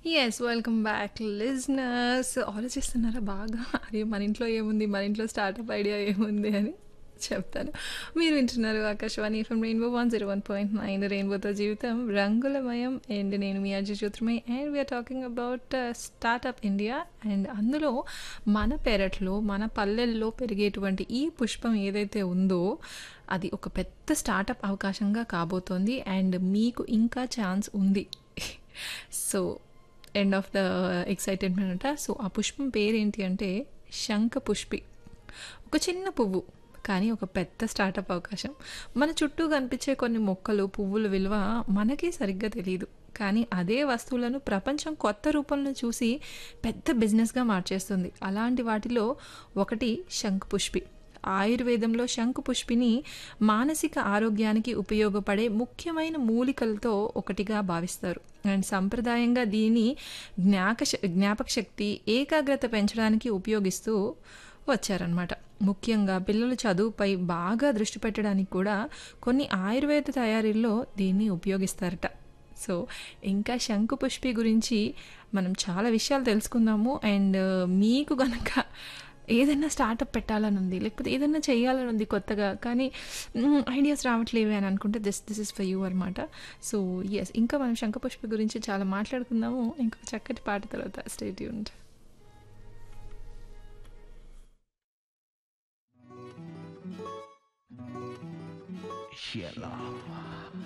Yes. Welcome back listeners. ఆలోచిస్తున్నారా బాగా? అరే! మన ఇంట్లో ఏముంది? మన ఇంట్లో స్టార్టప్ ఐడియా ఏముంది అని చెప్తాను. మీరు వింటున్నారు ఆకాశవాణి ఎఫ్ఎం రెయిన్బో 101.9 రెయిన్బోతో జీవితం రంగులమయం. అండ్ నేను మీ Ajay Jyotirmay and we're talking about startup India. And అందులో మన పెరట్లో, మన పల్లెల్లో పెరిగేటువంటి ఈ పుష్పం ఏదైతే ఉందో అది ఒక పెద్ద స్టార్టప్ అవకాశంగా కాబోతోంది. అండ్ మీకు ఇంకా ఛాన్స్ ఉంది. So end of the excitement అనమాట. సో ఆ పుష్పం పేరేంటి అంటే శంఖపుష్పి. ఒక చిన్న పువ్వు. కానీ ఒక పెద్ద స్టార్టప్ అవకాశం. మన చుట్టూ కనిపించే కొన్ని మొక్కలు, పువ్వుల విలువ మనకే సరిగ్గా తెలీదు. కానీ అదే వస్తువులను ప్రపంచం కొత్త రూపంలో చూసి పెద్ద బిజినెస్‌గా మార్చేస్తుంది. అలాంటి వాటిలో ఒకటి శంఖపుష్పి. ఆయుర్వేదంలో శంఖపుష్పిని మానసిక ఆరోగ్యానికి ఉపయోగపడే ముఖ్యమైన మూలికలతో ఒకటిగా భావిస్తారు. అండ్ సంప్రదాయంగా దీన్ని జ్ఞాకశ జ్ఞాపకశక్తి, ఏకాగ్రత పెంచడానికి ఉపయోగిస్తూ వచ్చారనమాట. ముఖ్యంగా పిల్లల చదువుపై బాగా దృష్టి పెట్టడానికి కూడా కొన్ని ఆయుర్వేద తయారీల్లో దీన్ని ఉపయోగిస్తారట. సో ఇంకా శంఖపుష్పి గురించి మనం చాలా విషయాలు తెలుసుకుందాము. అండ్ మీకు గనక ఏదైనా స్టార్టప్ పెట్టాలని ఉంది. లేకపోతే ఏదైనా చేయాలని ఉంది కొత్తగా. కానీ హ్మ్, ఐడియాస్ రావట్లేవే అని అనుకుంటే this this is for you అనమాట. So yes. ఇంకా మనం శంఖపుష్పి గురించి చాలా మాట్లాడుకుందాము. ఇంకొక చక్కటి పాట తర్వాత స్టే ట్యూన్డ్. Shit, love.